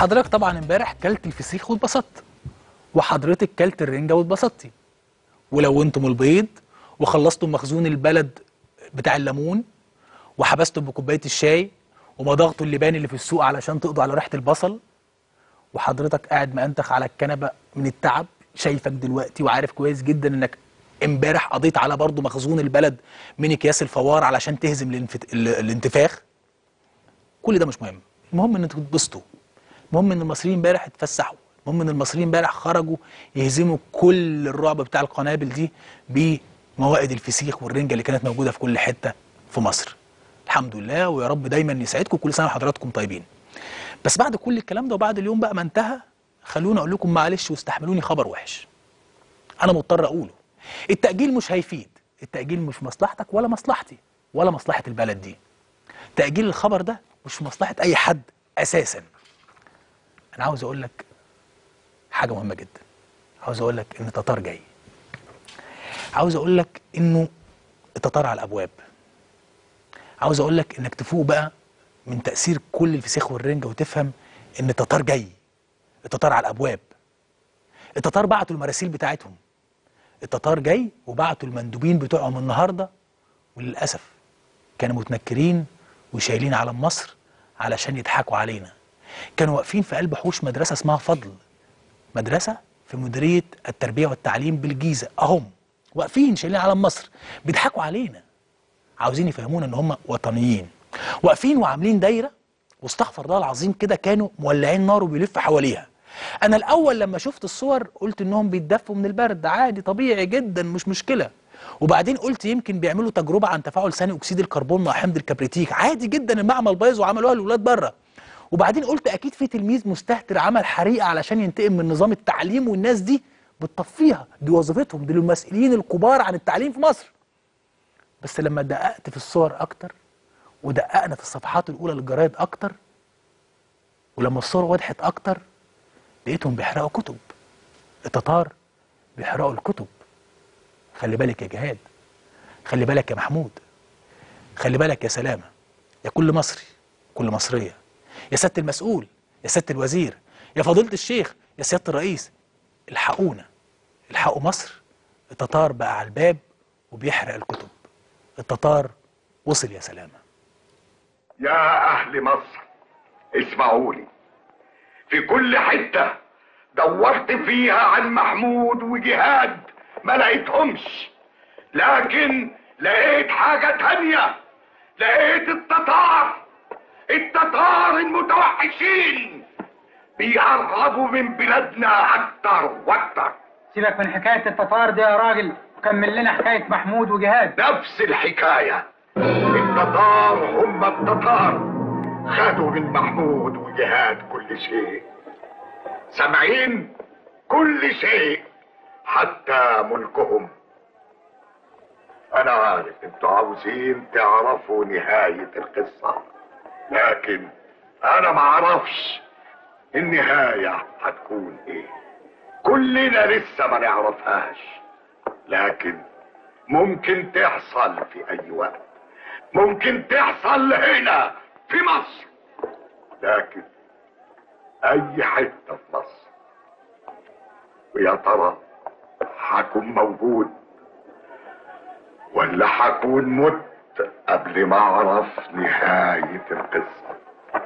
حضرتك طبعا امبارح كلت الفسيخ واتبسطت وحضرتك كلت الرنجه واتبسطتي ولونتم البيض وخلصتم مخزون البلد بتاع الليمون وحبستم بكوبايه الشاي ومضغتوا اللبان اللي في السوق علشان تقضوا على ريحه البصل وحضرتك قاعد مأنتخ على الكنبه من التعب شايفك دلوقتي وعارف كويس جدا انك امبارح قضيت على برضه مخزون البلد من اكياس الفوار علشان تهزم الانفت... ال- الانتفاخ كل ده مش مهم المهم ان انتوا تتبسطوا المهم ان المصريين امبارح اتفسحوا المهم ان المصريين امبارح خرجوا يهزموا كل الرعب بتاع القنابل دي بموائد الفسيخ والرنجه اللي كانت موجوده في كل حته في مصر الحمد لله ويا رب دايما يسعدكم كل سنه وحضراتكم طيبين بس بعد كل الكلام ده وبعد اليوم بقى ما انتهى خلوني اقول لكم معلش واستحملوني خبر وحش انا مضطر اقوله التاجيل مش هيفيد التاجيل مش في مصلحتك ولا مصلحتي ولا مصلحه البلد دي تاجيل الخبر ده مش في مصلحه اي حد اساسا انا عاوز اقول لك حاجه مهمه جدا عاوز اقول لك ان تتار جاي عاوز اقول لك انه التتار على الابواب عاوز اقول لك انك تفوق بقى من تاثير كل الفسيخ والرنجه وتفهم ان التتار جاي التتار على الابواب التتار بعتوا المراسيل بتاعتهم التتار جاي وبعتوا المندوبين بتوعهم النهارده وللاسف كانوا متنكرين وشايلين علم مصر علشان يضحكوا علينا كانوا واقفين في قلب حوش مدرسه اسمها فضل مدرسه في مديريه التربيه والتعليم بالجيزه اهم واقفين شايلين علم مصر بيضحكوا علينا عاوزين يفهمونا ان هم وطنيين واقفين وعاملين دايره واستغفر الله العظيم كده كانوا مولعين نار وبيلف حواليها انا الاول لما شفت الصور قلت انهم بيتدفوا من البرد عادي طبيعي جدا مش مشكله وبعدين قلت يمكن بيعملوا تجربه عن تفاعل ثاني اكسيد الكربون مع حمض الكبريتيك عادي جدا المعمل بايظ وعملوها للولاد بره وبعدين قلت اكيد في تلميذ مستهتر عمل حريقه علشان ينتقم من نظام التعليم والناس دي بتطفيها دي وظيفتهم دول المسؤولين الكبار عن التعليم في مصر بس لما دققت في الصور اكتر ودققنا في الصفحات الاولى للجرايد اكتر ولما الصور وضحت اكتر لقيتهم بيحرقوا كتب التتار بيحرقوا الكتب خلي بالك يا جهاد خلي بالك يا محمود خلي بالك يا سلامة يا كل مصري كل مصرية يا سيادة المسؤول يا سيادة الوزير يا فضيلة الشيخ يا سيادة الرئيس الحقونا الحقوا مصر التتار بقى على الباب وبيحرق الكتب التتار وصل يا سلامة يا أهل مصر اسمعوني في كل حتة دورت فيها عن محمود وجهاد ما لقيتهمش لكن لقيت حاجة تانية لقيت التتار التتار المتوحشين بيقربوا من بلادنا أكتر وأكتر سيبك من حكاية التتار دي يا راجل وكمل لنا حكاية محمود وجهاد نفس الحكاية التتار هم التتار خدوا من محمود وجهاد كل شيء سامعين كل شيء حتى ملكهم انا عارف انتوا عاوزين تعرفوا نهاية القصة لكن انا معرفش النهاية هتكون ايه كلنا لسه ما نعرفهاش لكن ممكن تحصل في اي وقت ممكن تحصل هنا في مصر لكن اي حتة في مصر ويا ترى هكون موجود ولا هكون مت قبل ما اعرف نهاية القصة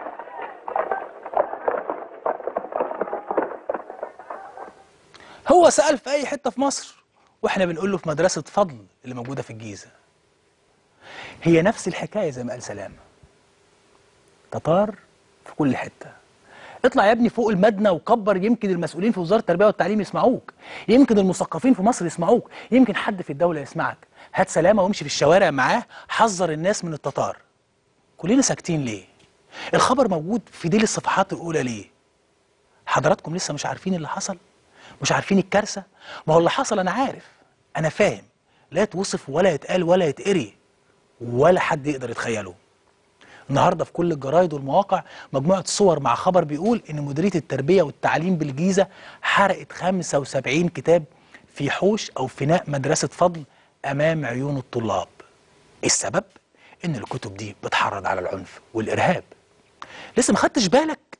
هو سأل في أي حتة في مصر وإحنا بنقول له في مدرسة فضل اللي موجودة في الجيزة هي نفس الحكاية زي ما قال سلامة تتار في كل حتة اطلع يا ابني فوق المبنى وكبر يمكن المسؤولين في وزارة التربية والتعليم يسمعوك يمكن المثقفين في مصر يسمعوك يمكن حد في الدولة يسمعك هات سلامة وامشي في الشوارع معاه حذر الناس من التتار كلنا ساكتين ليه الخبر موجود في ديل الصفحات الأولى ليه حضراتكم لسه مش عارفين اللي حصل مش عارفين الكارثة ما هو اللي حصل أنا عارف أنا فاهم لا يتوصف ولا يتقال ولا يتقري ولا حد يقدر يتخيله النهارده في كل الجرايد والمواقع مجموعه صور مع خبر بيقول ان مديريه التربيه والتعليم بالجيزه حرقت 75 كتاب في حوش او فناء مدرسه فضل امام عيون الطلاب. السبب ان الكتب دي بتحرض على العنف والارهاب. لسه ما خدتش بالك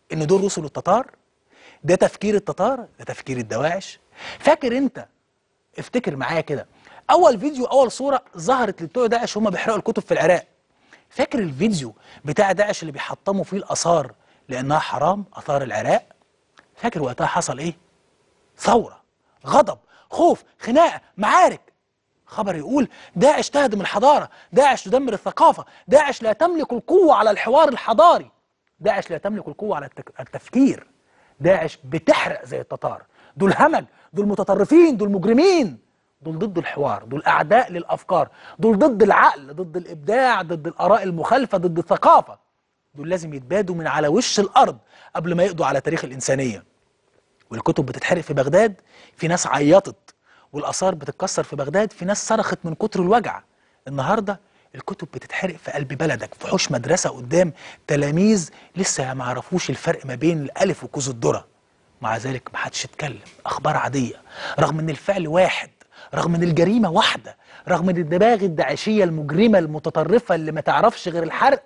ان دول رسل التتار ده تفكير التتار ده تفكير الدواعش فاكر انت افتكر معايا كده اول فيديو اول صوره ظهرت لبتوع داعش هم بيحرقوا الكتب في العراق فاكر الفيديو بتاع داعش اللي بيحطموا فيه الاثار لانها حرام اثار العراق فاكر وقتها حصل ايه ثوره غضب خوف خناقه معارك خبر يقول داعش تهدم الحضاره داعش تدمر الثقافه داعش لا تملك القوه على الحوار الحضاري داعش لا تملك القوه على التك- التفكير داعش بتحرق زي التتار دول همج دول متطرفين دول مجرمين دول ضد الحوار دول اعداء للافكار دول ضد العقل ضد الابداع ضد الاراء المخالفه ضد الثقافه دول لازم يتبادوا من على وش الارض قبل ما يقضوا على تاريخ الانسانيه والكتب بتتحرق في بغداد في ناس عيطت والاثار بتتكسر في بغداد في ناس صرخت من كتر الوجع النهارده الكتب بتتحرق في قلب بلدك في حوش مدرسه قدام تلاميذ لسه ما عرفوش الفرق ما بين الالف وكوز الذره مع ذلك ما حدش اتكلم اخبار عاديه رغم ان الفعل واحد رغم ان الجريمه واحده رغم ان الدماغ الداعشيه المجرمه المتطرفه اللي ما تعرفش غير الحرق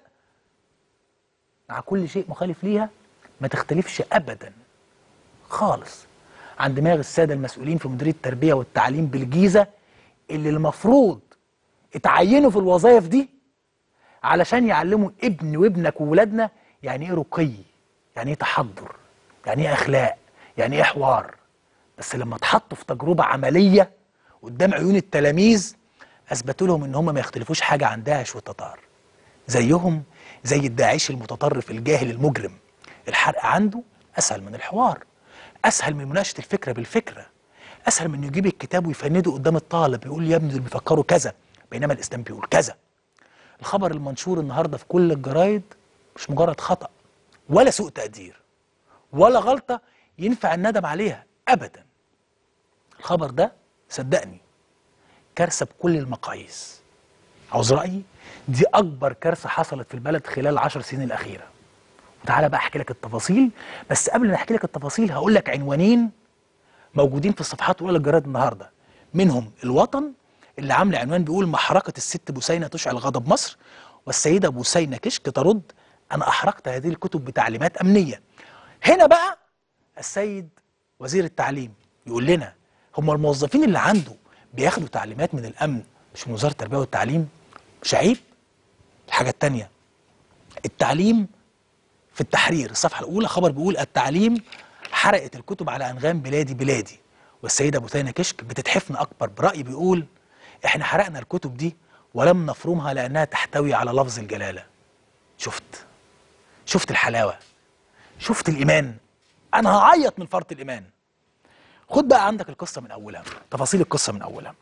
مع كل شيء مخالف ليها ما تختلفش ابدا خالص عن دماغ الساده المسؤولين في مديريه التربيه والتعليم بالجيزه اللي المفروض اتعينوا في الوظائف دي علشان يعلموا ابن وابنك وولادنا يعني ايه رقي يعني ايه تحضر يعني ايه اخلاق يعني ايه حوار بس لما اتحطوا في تجربه عمليه قدام عيون التلاميذ اثبتوا لهم ان هم ما يختلفوش حاجه عن داعش والتتار زيهم زي الداعش المتطرف الجاهل المجرم الحرق عنده اسهل من الحوار اسهل من مناقشه الفكره بالفكره اسهل من إنه يجيب الكتاب ويفنده قدام الطالب يقول يا ابني دول بيفكروا كذا بينما الاسلام بيقول كذا الخبر المنشور النهارده في كل الجرايد مش مجرد خطا ولا سوء تقدير ولا غلطه ينفع الندم عليها ابدا الخبر ده صدقني كارثه بكل المقاييس عاوز رايي دي اكبر كارثه حصلت في البلد خلال العشر سنين الاخيره وتعالى بقى احكي لك التفاصيل بس قبل ما احكي لك التفاصيل هقول لك عنوانين موجودين في الصفحات الاولى للجرايد النهارده منهم الوطن اللي عامله عنوان بيقول محرقه الست بوسينه تشعل غضب مصر والسيده بوسينه كشك ترد انا احرقت هذه الكتب بتعليمات امنيه هنا بقى السيد وزير التعليم يقول لنا هم الموظفين اللي عنده بياخدوا تعليمات من الامن مش من وزاره التربيه والتعليم مش عيب الحاجه الثانيه التعليم في التحرير الصفحه الاولى خبر بيقول التعليم حرقت الكتب على انغام بلادي بلادي والسيده بثينه كشك بتتحفنا اكبر براي بيقول احنا حرقنا الكتب دي ولم نفرمها لانها تحتوي على لفظ الجلاله شفت شفت الحلاوه شفت الايمان انا هعيط من فرط الايمان خد بقى عندك القصه من اولها تفاصيل القصه من اولها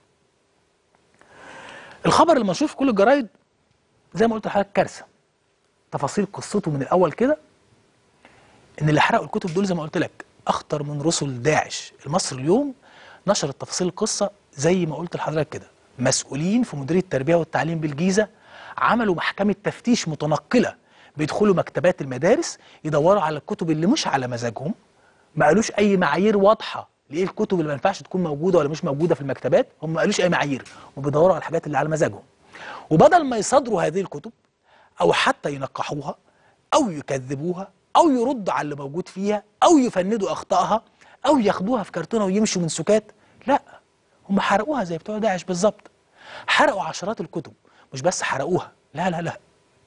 الخبر اللي منشور في كل الجرايد زي ما قلت لحضرتك كارثه تفاصيل قصته من الاول كده ان اللي حرقوا الكتب دول زي ما قلت لك اخطر من رسل داعش المصري اليوم نشرت تفاصيل القصه زي ما قلت لحضرتك كده مسؤولين في مديريه التربيه والتعليم بالجيزه عملوا محكمه تفتيش متنقله بيدخلوا مكتبات المدارس يدوروا على الكتب اللي مش على مزاجهم ما قالوش اي معايير واضحه لايه الكتب اللي ما ينفعش تكون موجوده ولا مش موجوده في المكتبات هم ما قالوش اي معايير وبيدوروا على الحاجات اللي على مزاجهم وبدل ما يصادروا هذه الكتب او حتى ينقحوها او يكذبوها او يردوا على اللي موجود فيها او يفندوا اخطائها او ياخدوها في كرتونه ويمشوا من سكات لا هم حرقوها زي بتوع داعش بالظبط حرقوا عشرات الكتب مش بس حرقوها لا لا لا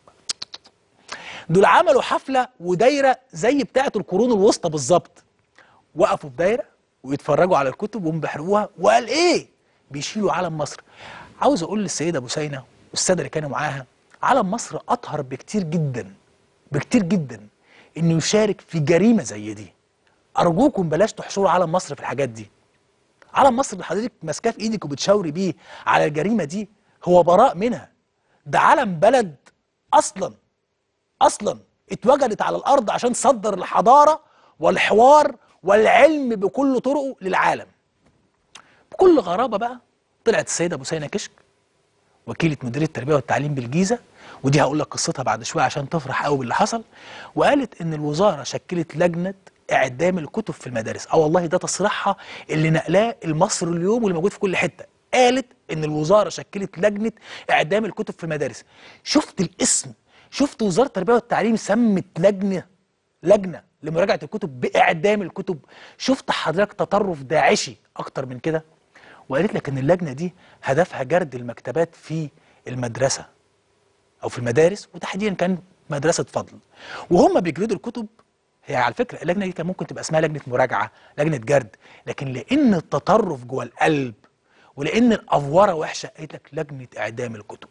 دول عملوا حفله ودايره زي بتاعه القرون الوسطى بالظبط وقفوا في دايره ويتفرجوا على الكتب وهم بيحرقوها وقال ايه بيشيلوا علم مصر عاوز اقول للسيده بوسينه والساده اللي كانوا معاها علم مصر اطهر بكتير جدا بكتير جدا انه يشارك في جريمه زي دي ارجوكم بلاش تحشروا علم مصر في الحاجات دي علم مصر اللي حضرتك ماسكاه في ايدك وبتشاوري بيه على الجريمه دي هو براء منها ده علم بلد اصلا اصلا اتوجدت على الارض عشان تصدر الحضاره والحوار والعلم بكل طرقه للعالم بكل غرابه بقى طلعت السيده بوسينه كشك وكيله مديريه التربيه والتعليم بالجيزه ودي هقول لك قصتها بعد شويه عشان تفرح قوي باللي حصل وقالت ان الوزاره شكلت لجنه اعدام الكتب في المدارس اه والله ده تصريحها اللي نقلاه المصر اليوم واللي موجود في كل حته قالت ان الوزاره شكلت لجنه اعدام الكتب في المدارس شفت الاسم شفت وزاره التربيه والتعليم سمت لجنه لجنه لمراجعه الكتب باعدام الكتب شفت حضرتك تطرف داعشي اكتر من كده وقالت لك ان اللجنه دي هدفها جرد المكتبات في المدرسه او في المدارس وتحديدا كان مدرسه فضل وهم بيجردوا الكتب هي على فكره اللجنه دي كان ممكن تبقى اسمها لجنه مراجعه لجنه جرد لكن لان التطرف جوه القلب ولان الافوره وحشه قالت لك لجنه اعدام الكتب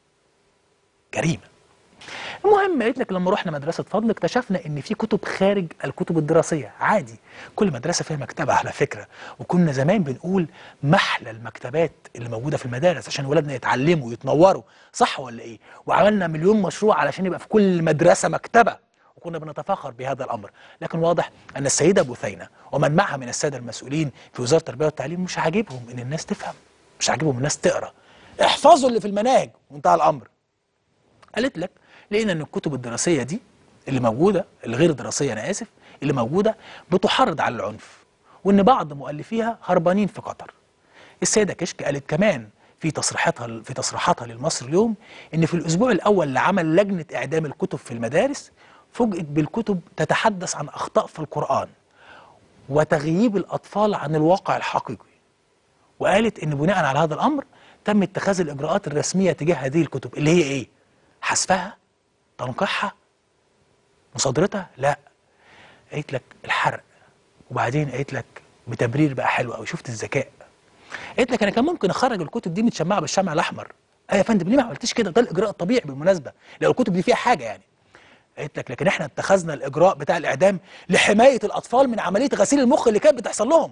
جريمه المهم قالت لك لما رحنا مدرسه فضل اكتشفنا ان في كتب خارج الكتب الدراسيه عادي كل مدرسه فيها مكتبه على فكره وكنا زمان بنقول محلى المكتبات اللي موجوده في المدارس عشان ولادنا يتعلموا ويتنوروا صح ولا ايه وعملنا مليون مشروع علشان يبقى في كل مدرسه مكتبه وكنا بنتفاخر بهذا الامر لكن واضح ان السيده بثينه ومن معها من الساده المسؤولين في وزاره التربيه والتعليم مش عاجبهم ان الناس تفهم مش عاجبهم الناس تقرا احفظوا اللي في المناهج وانتهى الامر قالت لك لقينا ان الكتب الدراسيه دي اللي موجوده الغير دراسيه انا اسف اللي موجوده بتحرض على العنف وان بعض مؤلفيها هربانين في قطر السيده كشك قالت كمان في تصريحاتها في تصريحاتها للمصري اليوم ان في الاسبوع الاول لعمل لجنه اعدام الكتب في المدارس فوجئت بالكتب تتحدث عن اخطاء في القران وتغييب الاطفال عن الواقع الحقيقي وقالت ان بناء على هذا الامر تم اتخاذ الاجراءات الرسميه تجاه هذه الكتب اللي هي ايه حذفها تنقيحها مصادرتها لا قالت لك الحرق وبعدين قالت لك بتبرير بقى حلو قوي شفت الذكاء قالت لك انا كان ممكن اخرج الكتب دي متشمعه بالشمع الاحمر ايه يا فندم ليه ما عملتيش كده ده الاجراء الطبيعي بالمناسبه لو الكتب دي فيها حاجه يعني قالت لك لكن احنا اتخذنا الاجراء بتاع الاعدام لحمايه الاطفال من عمليه غسيل المخ اللي كانت بتحصل لهم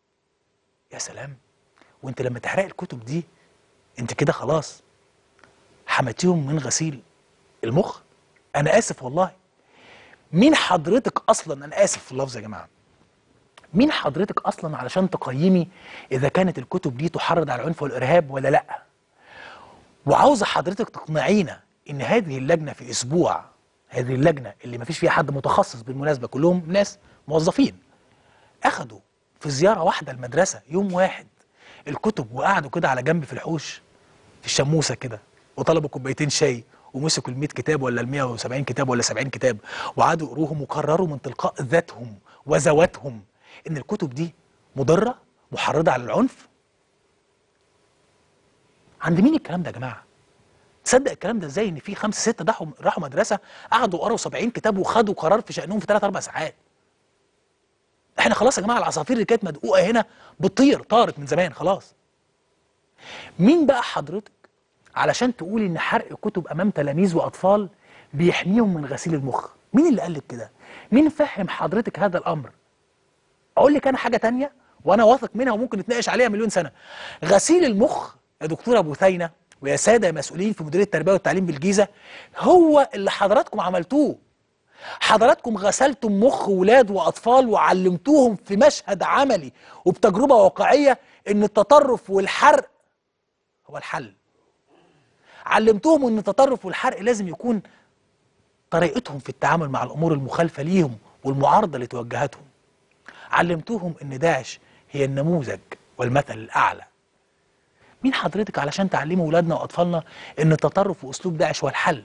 يا سلام وانت لما تحرق الكتب دي انت كده خلاص حماتيهم من غسيل المخ انا اسف والله مين حضرتك اصلا انا اسف في اللفظ يا جماعه مين حضرتك اصلا علشان تقيمي اذا كانت الكتب دي تحرض على العنف والارهاب ولا لا وعاوزه حضرتك تقنعينا ان هذه اللجنه في اسبوع هذه اللجنه اللي ما فيش فيها حد متخصص بالمناسبه كلهم ناس موظفين اخدوا في زياره واحده المدرسه يوم واحد الكتب وقعدوا كده على جنب في الحوش في الشموسه كده وطلبوا كوبايتين شاي ومسكوا ال 100 كتاب ولا ال 170 كتاب ولا 70 كتاب وقعدوا يقروهم وقرروا من تلقاء ذاتهم وذواتهم ان الكتب دي مضره محرضه على العنف عند مين الكلام ده يا جماعه تصدق الكلام ده ازاي ان في خمسه سته راحوا راحوا مدرسه قعدوا قروا 70 كتاب وخدوا قرار في شانهم في 3 4 ساعات احنا خلاص يا جماعه العصافير اللي كانت مدقوقه هنا بتطير طارت من زمان خلاص مين بقى حضرتك علشان تقولي ان حرق كتب امام تلاميذ واطفال بيحميهم من غسيل المخ مين اللي قال لك كده مين فهم حضرتك هذا الامر اقول لك انا حاجه تانية وانا واثق منها وممكن نتناقش عليها مليون سنه غسيل المخ يا دكتوره بثينه ويا ساده مسؤولين في مديريه التربيه والتعليم بالجيزه هو اللي حضراتكم عملتوه حضراتكم غسلتم مخ ولاد واطفال وعلمتوهم في مشهد عملي وبتجربه واقعيه ان التطرف والحرق هو الحل علمتوهم ان التطرف والحرق لازم يكون طريقتهم في التعامل مع الامور المخالفه ليهم والمعارضه لتوجهاتهم علمتوهم ان داعش هي النموذج والمثل الاعلى مين حضرتك علشان تعلموا ولادنا واطفالنا ان التطرف واسلوب داعش هو الحل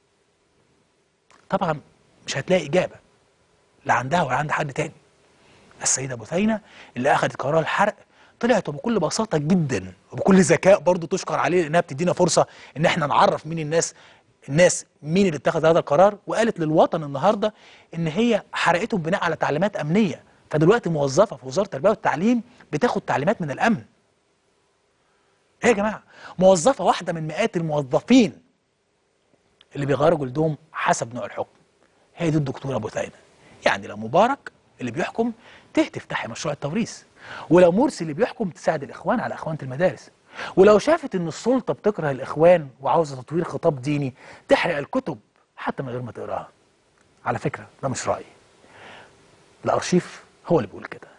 طبعا مش هتلاقي اجابه لا عندها ولا عند حد تاني السيده بثينه اللي اخذت قرار الحرق طلعت وبكل بساطه جدا وبكل ذكاء برضو تشكر عليه لانها بتدينا فرصه ان احنا نعرف مين الناس الناس مين اللي اتخذ هذا القرار وقالت للوطن النهارده ان هي حرقتهم بناء على تعليمات امنيه فدلوقتي موظفه في وزاره التربيه والتعليم بتاخد تعليمات من الامن ايه يا جماعه موظفه واحده من مئات الموظفين اللي بيغيروا جلدهم حسب نوع الحكم هي دي الدكتوره بثينه يعني لو مبارك اللي بيحكم تهتف تحيا مشروع التوريث ولو مرسي اللي بيحكم تساعد الاخوان على اخوانه المدارس ولو شافت ان السلطه بتكره الاخوان وعاوزه تطوير خطاب ديني تحرق الكتب حتى من غير ما تقراها على فكره ده مش رايي الارشيف هو اللي بيقول كده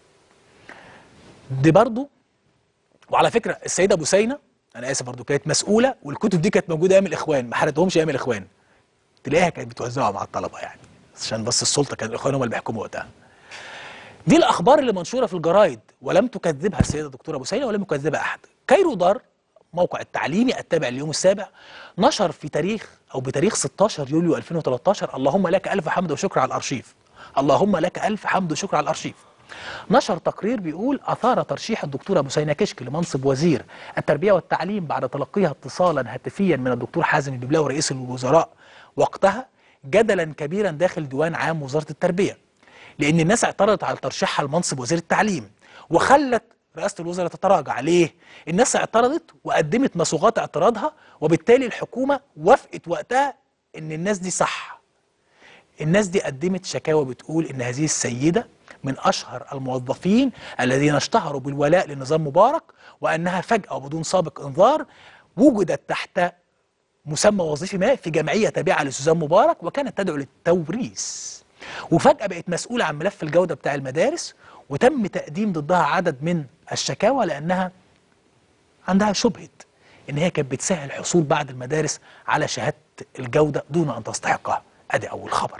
دي برضو وعلى فكره السيده بثينه انا اسف برضو كانت مسؤوله والكتب دي كانت موجوده ايام الاخوان ما حرقتهمش ايام الاخوان تلاقيها كانت بتوزعها مع الطلبه يعني عشان بس السلطه كان الاخوان هم اللي بيحكموا وقتها دي الاخبار اللي منشوره في الجرايد ولم تكذبها السيده الدكتوره بوسينه ولم يكذبها احد كايرو دار موقع التعليمي التابع لليوم السابع نشر في تاريخ او بتاريخ 16 يوليو 2013 اللهم لك الف حمد وشكر على الارشيف اللهم لك الف حمد وشكر على الارشيف نشر تقرير بيقول اثار ترشيح الدكتوره بوسينه كشك لمنصب وزير التربيه والتعليم بعد تلقيها اتصالا هاتفيا من الدكتور حازم الببلاوي رئيس الوزراء وقتها جدلا كبيرا داخل ديوان عام وزاره التربيه لان الناس اعترضت على ترشيحها لمنصب وزير التعليم وخلت رئاسه الوزراء تتراجع ليه الناس اعترضت وقدمت مصوغات اعتراضها وبالتالي الحكومه وافقت وقتها ان الناس دي صح الناس دي قدمت شكاوى بتقول ان هذه السيده من اشهر الموظفين الذين اشتهروا بالولاء لنظام مبارك وانها فجاه وبدون سابق انذار وجدت تحت مسمى وظيفي ما في جمعيه تابعه لسوزان مبارك وكانت تدعو للتوريث وفجاه بقت مسؤوله عن ملف الجوده بتاع المدارس وتم تقديم ضدها عدد من الشكاوى لانها عندها شبهه ان هي كانت بتسهل الحصول بعد المدارس على شهاده الجوده دون ان تستحقها ادي اول خبر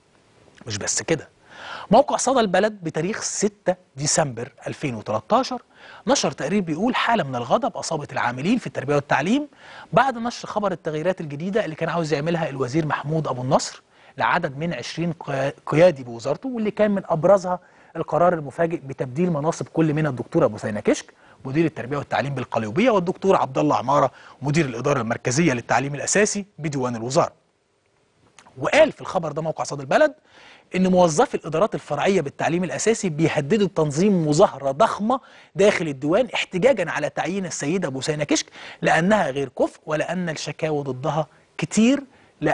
مش بس كده موقع صدى البلد بتاريخ 6 ديسمبر 2013 نشر تقرير بيقول حالة من الغضب أصابت العاملين في التربية والتعليم بعد نشر خبر التغييرات الجديدة اللي كان عاوز يعملها الوزير محمود أبو النصر لعدد من 20 قيا- قيادي بوزارته واللي كان من أبرزها القرار المفاجئ بتبديل مناصب كل من الدكتورة بوسينة كشك مدير التربية والتعليم بالقليوبية والدكتور عبد الله عمارة مدير الإدارة المركزية للتعليم الأساسي بديوان الوزارة وقال في الخبر ده موقع صدى البلد ان موظفي الادارات الفرعيه بالتعليم الاساسي بيهددوا بتنظيم مظاهره ضخمه داخل الديوان احتجاجا على تعيين السيده بوسينه كشك لانها غير كفء ولان الشكاوى ضدها كتير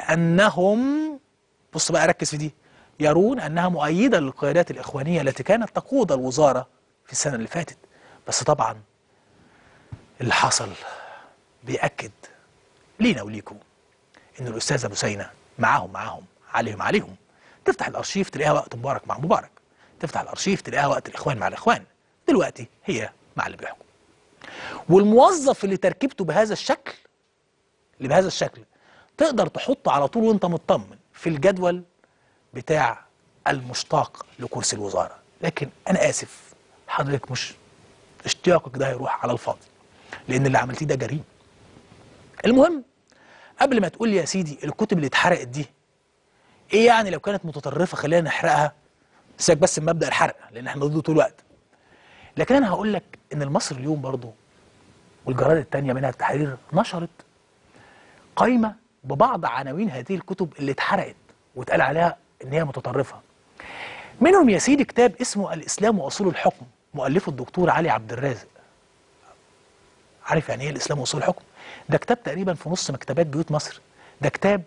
لانهم بص بقى ركز في دي يرون انها مؤيده للقيادات الاخوانيه التي كانت تقود الوزاره في السنه اللي فاتت بس طبعا اللي حصل بيأكد لينا وليكم ان الاستاذه بوسينه معاهم معاهم عليهم عليهم تفتح الارشيف تلاقيها وقت مبارك مع مبارك تفتح الارشيف تلاقيها وقت الاخوان مع الاخوان دلوقتي هي مع اللي بيحكم والموظف اللي تركيبته بهذا الشكل اللي بهذا الشكل تقدر تحطه على طول وانت مطمن في الجدول بتاع المشتاق لكرسي الوزاره لكن انا اسف حضرتك مش اشتياقك ده هيروح على الفاضي لان اللي عملتيه ده جريمه المهم قبل ما تقول لي يا سيدي الكتب اللي اتحرقت دي ايه يعني لو كانت متطرفه خلينا نحرقها سيبك بس من مبدا الحرق لان احنا ضده طول الوقت لكن انا هقول لك ان المصري اليوم برضه والجرائد التانية منها التحرير نشرت قائمة ببعض عناوين هذه الكتب اللي اتحرقت واتقال عليها ان هي متطرفة منهم يا سيدي كتاب اسمه الاسلام واصول الحكم مؤلفه الدكتور علي عبد الرازق عارف يعني ايه الاسلام واصول الحكم ده كتاب تقريبا في نص مكتبات بيوت مصر ده كتاب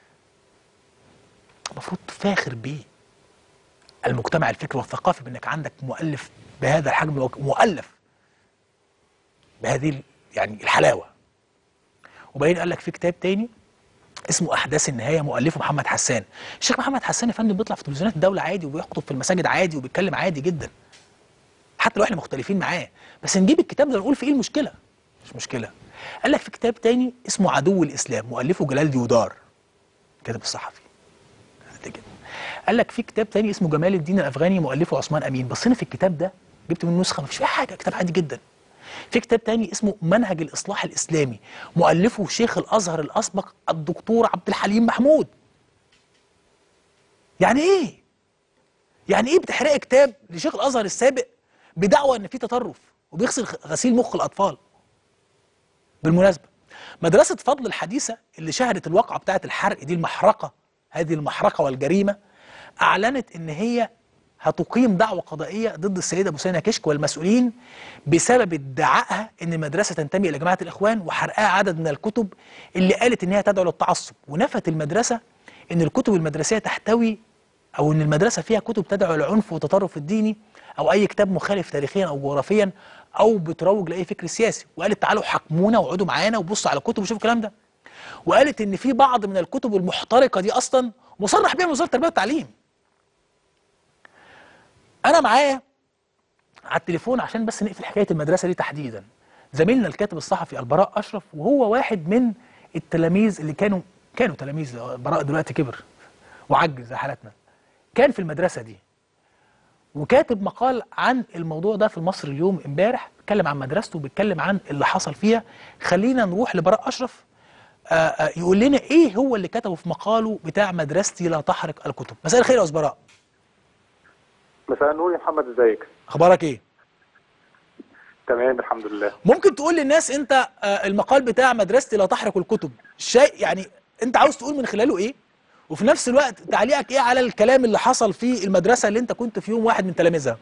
المفروض تفاخر بيه المجتمع الفكري والثقافي بانك عندك مؤلف بهذا الحجم وك- مؤلف بهذه ال- يعني الحلاوه وبعدين قال لك في كتاب تاني اسمه احداث النهايه مؤلفه محمد حسان الشيخ محمد حسان يا فندم بيطلع في تلفزيونات الدوله عادي وبيخطب في المساجد عادي وبيتكلم عادي جدا حتى لو احنا مختلفين معاه بس نجيب الكتاب ده نقول في ايه المشكله مش مشكله قال لك في كتاب تاني اسمه عدو الاسلام مؤلفه جلال ديودار كاتب الصحفي قد كده قال لك في كتاب تاني اسمه جمال الدين الافغاني مؤلفه عثمان امين بصينا في الكتاب ده جبت منه نسخه مفيش فيها حاجه كتاب عادي جدا في كتاب تاني اسمه منهج الاصلاح الاسلامي مؤلفه شيخ الازهر الاسبق الدكتور عبد الحليم محمود يعني ايه يعني ايه بتحرق كتاب لشيخ الازهر السابق بدعوى ان في تطرف وبيغسل غسيل مخ الاطفال بالمناسبه مدرسه فضل الحديثه اللي شهدت الواقعه بتاعه الحرق دي المحرقه هذه المحرقه والجريمه اعلنت ان هي هتقيم دعوه قضائيه ضد السيده بوسينه كشك والمسؤولين بسبب ادعائها ان المدرسه تنتمي الى جماعه الاخوان وحرقها عدد من الكتب اللي قالت ان هي تدعو للتعصب ونفت المدرسه ان الكتب المدرسيه تحتوي او ان المدرسه فيها كتب تدعو للعنف والتطرف الديني او اي كتاب مخالف تاريخيا او جغرافيا او بتروج لاي فكر سياسي وقالت تعالوا حكمونا واقعدوا معانا وبصوا على الكتب وشوفوا الكلام ده وقالت ان في بعض من الكتب المحترقه دي اصلا مصرح بها من وزاره التربيه والتعليم انا معايا على التليفون عشان بس نقفل حكايه المدرسه دي تحديدا زميلنا الكاتب الصحفي البراء اشرف وهو واحد من التلاميذ اللي كانوا كانوا تلاميذ البراء دلوقتي كبر وعجز زي حالتنا كان في المدرسه دي وكاتب مقال عن الموضوع ده في المصري اليوم امبارح بيتكلم عن مدرسته وبيتكلم عن اللي حصل فيها خلينا نروح لبراء اشرف آه، آه، يقول لنا ايه هو اللي كتبه في مقاله بتاع مدرستي لا تحرق الكتب مساء الخير يا استاذ براء مساء النور يا محمد ازيك اخبارك ايه تمام الحمد لله ممكن تقول للناس انت آه، المقال بتاع مدرستي لا تحرق الكتب شيء يعني انت عاوز تقول من خلاله ايه وفي نفس الوقت تعليقك ايه على الكلام اللي حصل في المدرسه اللي انت كنت في يوم واحد من تلاميذها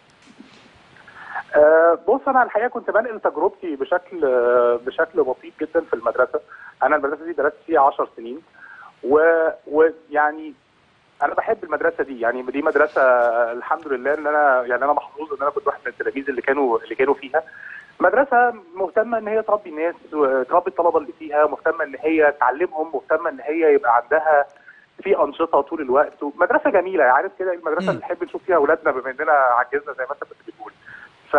أه بص انا الحقيقه كنت بنقل تجربتي بشكل آه، بشكل بسيط جدا في المدرسه انا المدرسه دي درست فيها 10 سنين و- ويعني انا بحب المدرسه دي يعني دي مدرسه الحمد لله ان انا يعني انا محظوظ ان انا كنت واحد من التلاميذ اللي كانوا اللي كانوا فيها مدرسه مهتمه ان هي تربي الناس وتربي الطلبه اللي فيها مهتمه ان هي تعلمهم مهتمه ان هي يبقى عندها في انشطه طول الوقت مدرسه جميله عارف كده المدرسه مم. اللي نحب نشوف فيها اولادنا بما اننا عجزنا زي ما انت كنت بتقول ف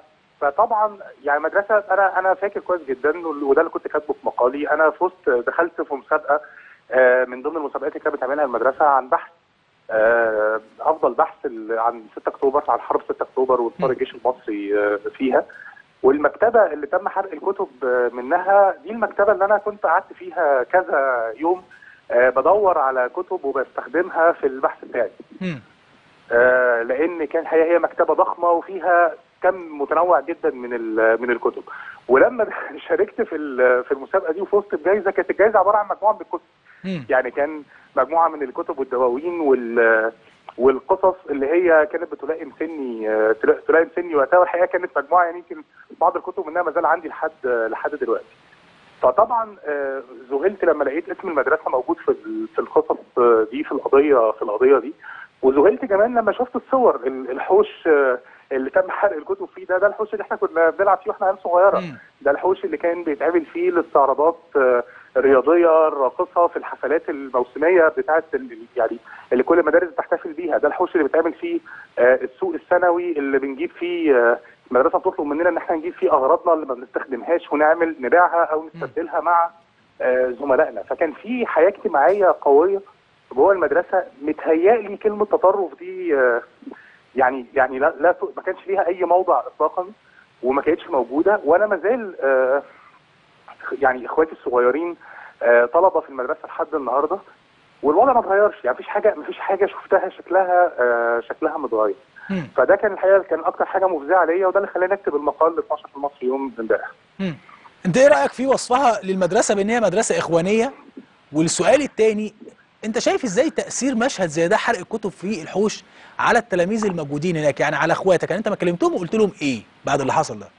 فطبعا يعني مدرسه انا انا فاكر كويس جدا وده اللي كنت كاتبه في مقالي انا فزت دخلت في مسابقه آه، من ضمن المسابقات اللي كانت بتعملها المدرسه عن بحث آه، افضل بحث ال- عن 6 اكتوبر عن حرب 6 اكتوبر وانتصار الجيش المصري آه، فيها والمكتبه اللي تم حرق الكتب آه، منها دي المكتبه اللي انا كنت قعدت فيها كذا يوم آه، بدور على كتب وبستخدمها في البحث بتاعي مم. آه، لان كان هي هي مكتبه ضخمه وفيها كم متنوع جدا من ال- من الكتب ولما شاركت في ال- في المسابقه دي وفزت بجائزه كانت الجائزه عباره عن مجموعه من الكتب مم. يعني كان مجموعه من الكتب والدواوين وال والقصص اللي هي كانت بتلائم سني آه، تلا- تلائم سني وقتها والحقيقه كانت مجموعه يعني يمكن بعض الكتب منها ما زال عندي لحد لحد دلوقتي. فطبعا آه، ذهلت لما لقيت اسم المدرسه موجود في ال- في القصص آه، دي في القضيه في القضيه دي وذهلت كمان لما شفت الصور ال- الحوش آه، اللي تم حرق الكتب فيه ده ده الحوش اللي احنا كنا بنلعب فيه واحنا عيال صغيره مم. ده الحوش اللي كان بيتعمل فيه الاستعراضات آه، الرياضيه الراقصه في الحفلات الموسميه بتاعه ال- يعني اللي كل المدارس بتحتفل بيها ده الحوش اللي بيتعمل فيه آه، السوق السنوي اللي بنجيب فيه آه، المدرسه بتطلب مننا ان احنا نجيب فيه اغراضنا اللي ما بنستخدمهاش ونعمل نبيعها او نستبدلها مع آه، زملائنا فكان في حياه اجتماعيه قويه جوه المدرسه متهيألي كلمه تطرف دي آه، يعني يعني لا, لا ما كانش ليها اي موضع اطلاقا وما كانتش موجوده وانا ما زال آه، يعني اخواتي الصغيرين آه، طلبه في المدرسه لحد النهارده والوضع ما اتغيرش يعني مفيش حاجه مفيش حاجه شفتها شكلها آه، شكلها متغير مم. فده كان الحقيقه كان اكتر حاجه مفزعه ليا وده اللي خلاني اكتب المقال ل 12 في المصري يوم امبارح مم. انت ايه رايك في وصفها للمدرسه بان هي مدرسه اخوانيه والسؤال الثاني انت شايف ازاي تاثير مشهد زي ده حرق الكتب في الحوش على التلاميذ الموجودين هناك يعني على اخواتك يعني انت ما كلمتهم وقلت لهم ايه بعد اللي حصل ده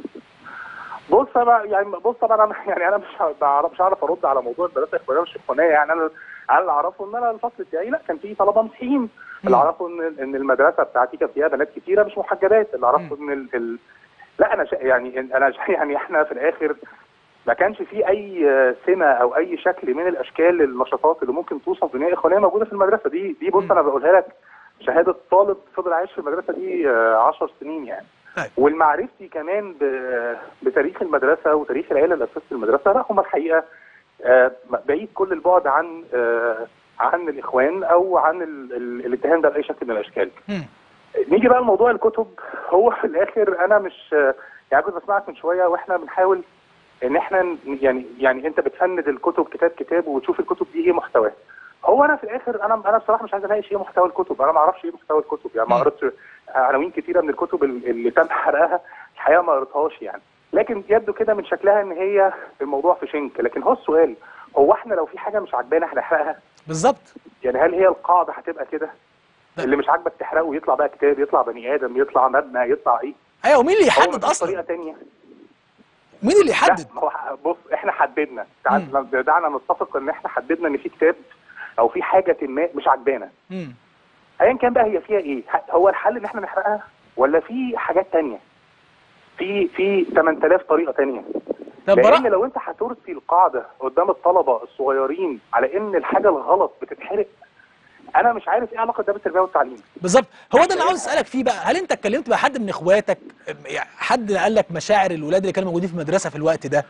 بص انا يعني بص طبعا انا يعني انا مش بعرف مش عارف ارد على موضوع المدرسه الاخوانيه مش اخوانيه يعني انا انا اللي اعرفه ان انا الفصل بتاعي لا كان فيه طلبه مسيحيين اللي اعرفه ان ان المدرسه بتاعتي كان فيها بنات كتيره مش محجبات اللي اعرفه ان ال... ال... لا انا شا... يعني انا شا... يعني احنا في الاخر ما كانش في اي سمه او اي شكل من الاشكال النشاطات اللي ممكن توصف بنيه اخوانيه موجوده في المدرسه دي دي بص مم. انا بقولها لك شهاده طالب فضل عايش في المدرسه دي 10 سنين يعني طيب. والمعرفتي كمان ب- بتاريخ المدرسه وتاريخ العيله اللي اسست المدرسه لا هم الحقيقه آه، بعيد كل البعد عن آه، عن الاخوان او عن ال- ال- الاتهام ده باي شكل من الاشكال. مم. نيجي بقى لموضوع الكتب هو في الاخر انا مش يعني كنت بسمعك من شويه واحنا بنحاول ان احنا ن- يعني يعني انت بتفند الكتب كتاب كتاب وتشوف الكتب دي ايه محتواها. هو انا في الاخر انا انا بصراحه مش عايز اناقش ايه محتوى الكتب انا ما اعرفش ايه محتوى الكتب يعني ما مم. قريتش عناوين كتيره من الكتب ال- اللي تم حرقها الحقيقه ما قريتهاش يعني لكن يبدو كده من شكلها ان هي الموضوع في شنك لكن هو السؤال هو احنا لو في حاجه مش عاجبانا هنحرقها بالظبط يعني هل هي القاعده هتبقى كده لا. اللي مش عاجبك تحرقه يطلع بقى كتاب يطلع بني ادم يطلع مبنى يطلع ايه ايوه ومين اللي هو يحدد مفيش اصلا طريقه تانية مين اللي لا يحدد ما هو ح- بص احنا حددنا مم. تعال- دعنا نتفق ان احنا حددنا ان في كتاب او في حاجه ما مش عاجبانا مم. ايا كان بقى هي فيها ايه ح- هو الحل ان احنا نحرقها ولا في حاجات تانية في في 8000 طريقه تانية طب لان براء لو انت هترسي القاعده قدام الطلبه الصغيرين على ان الحاجه الغلط بتتحرق انا مش عارف ايه علاقه ده بالتربيه والتعليم بالظبط هو ده اللي عاوز اسالك فيه بقى هل انت اتكلمت مع حد من اخواتك يعني حد قال لك مشاعر الولاد اللي كانوا موجودين في المدرسه في الوقت ده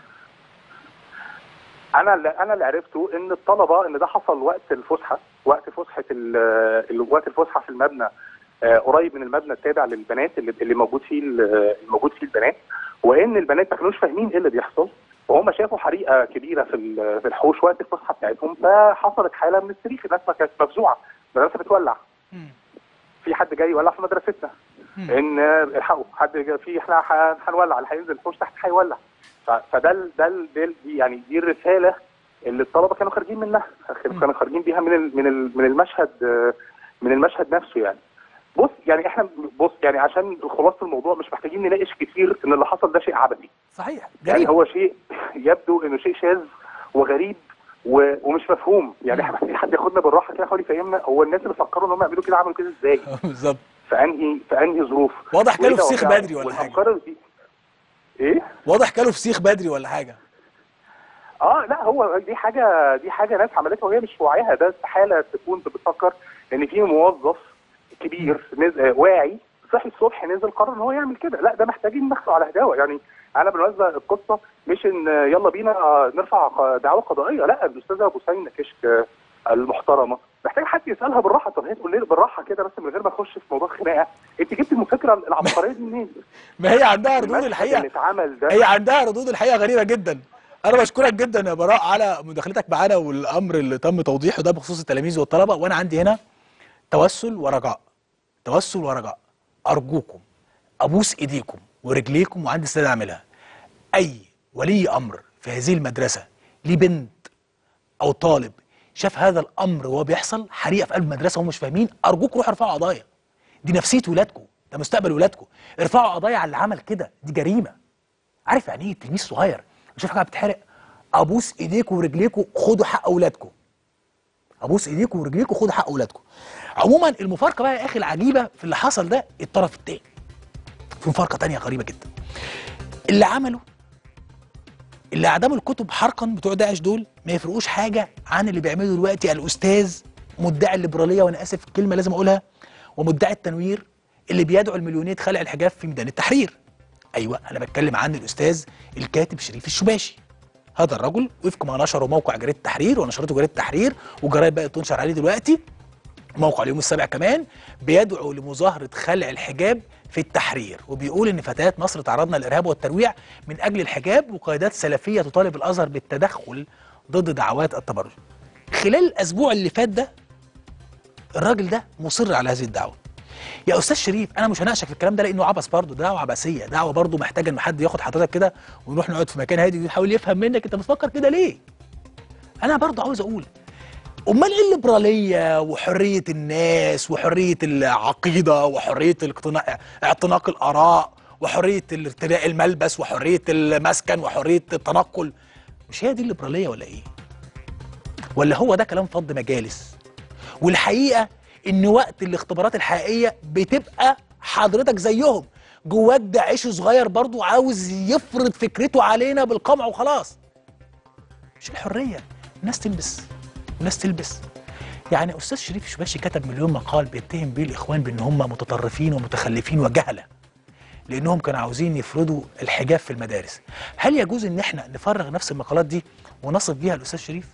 انا اللي انا اللي عرفته ان الطلبه ان ده حصل وقت الفسحه وقت فسحه ال- ال- وقت الفسحه في المبنى آه، قريب من المبنى التابع للبنات اللي, اللي موجود فيه ال- الموجود فيه البنات وان البنات ما كانوش فاهمين ايه اللي بيحصل وهم شافوا حريقه كبيره في ال- في الحوش وقت الفسحه بتاعتهم فحصلت حاله من الصريخ الناس ما كانت مفزوعه المدرسه بتولع مم. في حد جاي يولع في مدرستنا ان آه، الحقوا حد جاي في احنا ح- هنولع اللي هينزل الحوش تحت هيولع ف- فده ال- ده ال- ده ال- دي يعني دي الرساله اللي الطلبه كانوا خارجين منها كانوا خارجين بيها من ال- من ال- من المشهد آه، من المشهد نفسه يعني بص يعني احنا بص يعني عشان خلاصه الموضوع مش محتاجين نناقش كتير ان اللي حصل ده شيء عبثي صحيح يعني غريب هو شيء يبدو انه شيء شاذ وغريب و... ومش مفهوم يعني احنا محتاجين حد ياخدنا بالراحه كده حاول يفهمنا هو الناس اللي فكروا ان هم يعملوا كده عملوا كده ازاي بالظبط في انهي في انهي ظروف واضح كانوا في وإيه سيخ توقع- بدري ولا حاجة. والأفكار دي ايه واضح كانوا في سيخ بدري ولا حاجه اه لا هو دي حاجه دي حاجه ناس عملتها وهي مش في وعيها ده استحاله تكون بتفكر ان في موظف كبير نز... آه، واعي صحي الصبح نزل قرر ان هو يعمل كده لا ده محتاجين ناخده على هداوه يعني انا بالمناسبه القصه مش ان آه، يلا بينا آه، نرفع ق- دعوه قضائيه لا الاستاذه بوسينه كشك آه، المحترمه محتاج حد يسالها بالراحه طب هي تقول لي بالراحه كده بس من غير ما نخش في موضوع خناقه انت جبت الفكره العبقريه دي منين؟ ما هي عندها ردود المشهد الحقيقه اللي اتعمل ده هي عندها ردود الحقيقه غريبه جدا انا بشكرك جدا يا براء على مداخلتك معانا والامر اللي تم توضيحه ده بخصوص التلاميذ والطلبه وانا عندي هنا توسل ورجاء توسل ورجاء ارجوكم ابوس ايديكم ورجليكم وعندي استعداد اعملها اي ولي امر في هذه المدرسه ليه بنت او طالب شاف هذا الامر وهو بيحصل حريقه في قلب المدرسه وهم مش فاهمين ارجوكم روحوا ارفعوا قضايا دي نفسيه ولادكم ده مستقبل ولادكم ارفعوا قضايا على اللي عمل كده دي جريمه عارف يعني ايه تلميذ صغير شوف حاجه بتتحرق ابوس ايديكم ورجليكم خدوا حق اولادكم ابوس ايديكم ورجليكم خدوا حق اولادكم عموما المفارقه بقى يا اخي العجيبه في اللي حصل ده الطرف التاني في مفارقه تانية غريبه جدا اللي عملوا اللي اعدموا الكتب حرقا بتوع داعش دول ما يفرقوش حاجه عن اللي بيعمله دلوقتي الاستاذ مدعي الليبراليه وانا اسف كلمه لازم اقولها ومدعي التنوير اللي بيدعو المليونيه خلع الحجاب في ميدان التحرير ايوه انا بتكلم عن الاستاذ الكاتب شريف الشباشي هذا الرجل وفق ما نشره موقع جريده التحرير ونشرته جريده التحرير وجرايد بقت تنشر عليه دلوقتي موقع اليوم السابع كمان بيدعو لمظاهره خلع الحجاب في التحرير وبيقول ان فتيات مصر تعرضن للارهاب والترويع من اجل الحجاب وقيادات سلفيه تطالب الازهر بالتدخل ضد دعوات التبرج. خلال الاسبوع اللي فات ده الراجل ده مصر على هذه الدعوه. يا استاذ شريف انا مش هناقشك في الكلام ده لانه عبث برضه دعوه عبثيه دعوه برضه محتاجه ان حد ياخد حضرتك كده ونروح نقعد في مكان هادي ويحاول يفهم منك انت بتفكر كده ليه انا برضه عاوز اقول امال ايه الليبراليه وحريه الناس وحريه العقيده وحريه الاقتناع اعتناق الاراء وحريه ارتداء الملبس وحريه المسكن وحريه التنقل مش هي دي الليبراليه ولا ايه ولا هو ده كلام فض مجالس والحقيقه ان وقت الاختبارات الحقيقيه بتبقى حضرتك زيهم جواك داعش صغير برضو عاوز يفرض فكرته علينا بالقمع وخلاص مش الحريه الناس تلبس الناس تلبس يعني استاذ شريف شباشي كتب مليون مقال بيتهم بيه الاخوان بان هم متطرفين ومتخلفين وجهله لانهم كانوا عاوزين يفرضوا الحجاب في المدارس هل يجوز ان احنا نفرغ نفس المقالات دي ونصف بيها الاستاذ شريف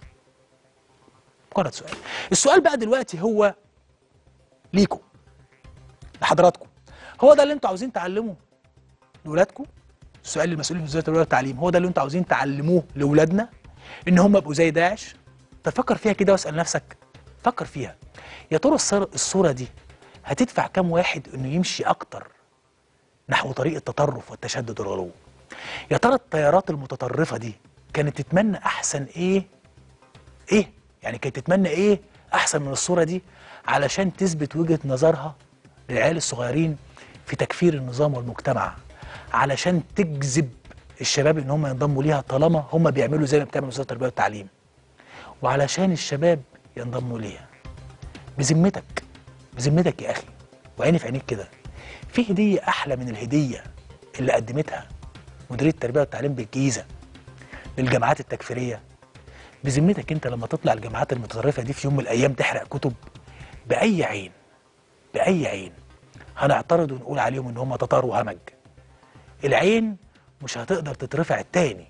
مجرد سؤال السؤال بقى دلوقتي هو ليكم لحضراتكم هو ده اللي انتوا عاوزين تعلموه لاولادكم السؤال للمسؤولين في وزاره التربيه والتعليم هو ده اللي انتوا عاوزين تعلموه لاولادنا ان هم يبقوا زي داعش طب فكر فيها كده واسال نفسك فكر فيها يا ترى الصر- الصوره دي هتدفع كام واحد انه يمشي اكتر نحو طريق التطرف والتشدد والغلو يا ترى التيارات المتطرفه دي كانت تتمنى احسن ايه ايه يعني كانت تتمنى ايه احسن من الصوره دي علشان تثبت وجهه نظرها للعيال الصغيرين في تكفير النظام والمجتمع علشان تجذب الشباب ان هم ينضموا ليها طالما هم بيعملوا زي ما بتعمل وزاره التربيه والتعليم وعلشان الشباب ينضموا ليها بذمتك بذمتك يا اخي وعيني في عينيك كده في هديه احلى من الهديه اللي قدمتها مديريه التربيه والتعليم بالجيزه للجامعات التكفيريه بذمتك انت لما تطلع الجامعات المتطرفه دي في يوم من الايام تحرق كتب باي عين باي عين هنعترض ونقول عليهم ان هم تتار وهمج العين مش هتقدر تترفع تاني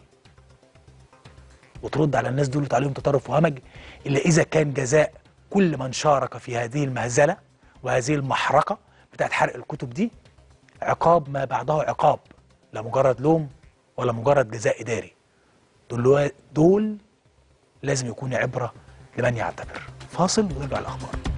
وترد على الناس دول وتقول عليهم تطرف وهمج الا اذا كان جزاء كل من شارك في هذه المهزله وهذه المحرقه بتاعت حرق الكتب دي عقاب ما بعده عقاب لا مجرد لوم ولا مجرد جزاء اداري دول دول لازم يكون عبره لمن يعتبر فاصل ونرجع الاخبار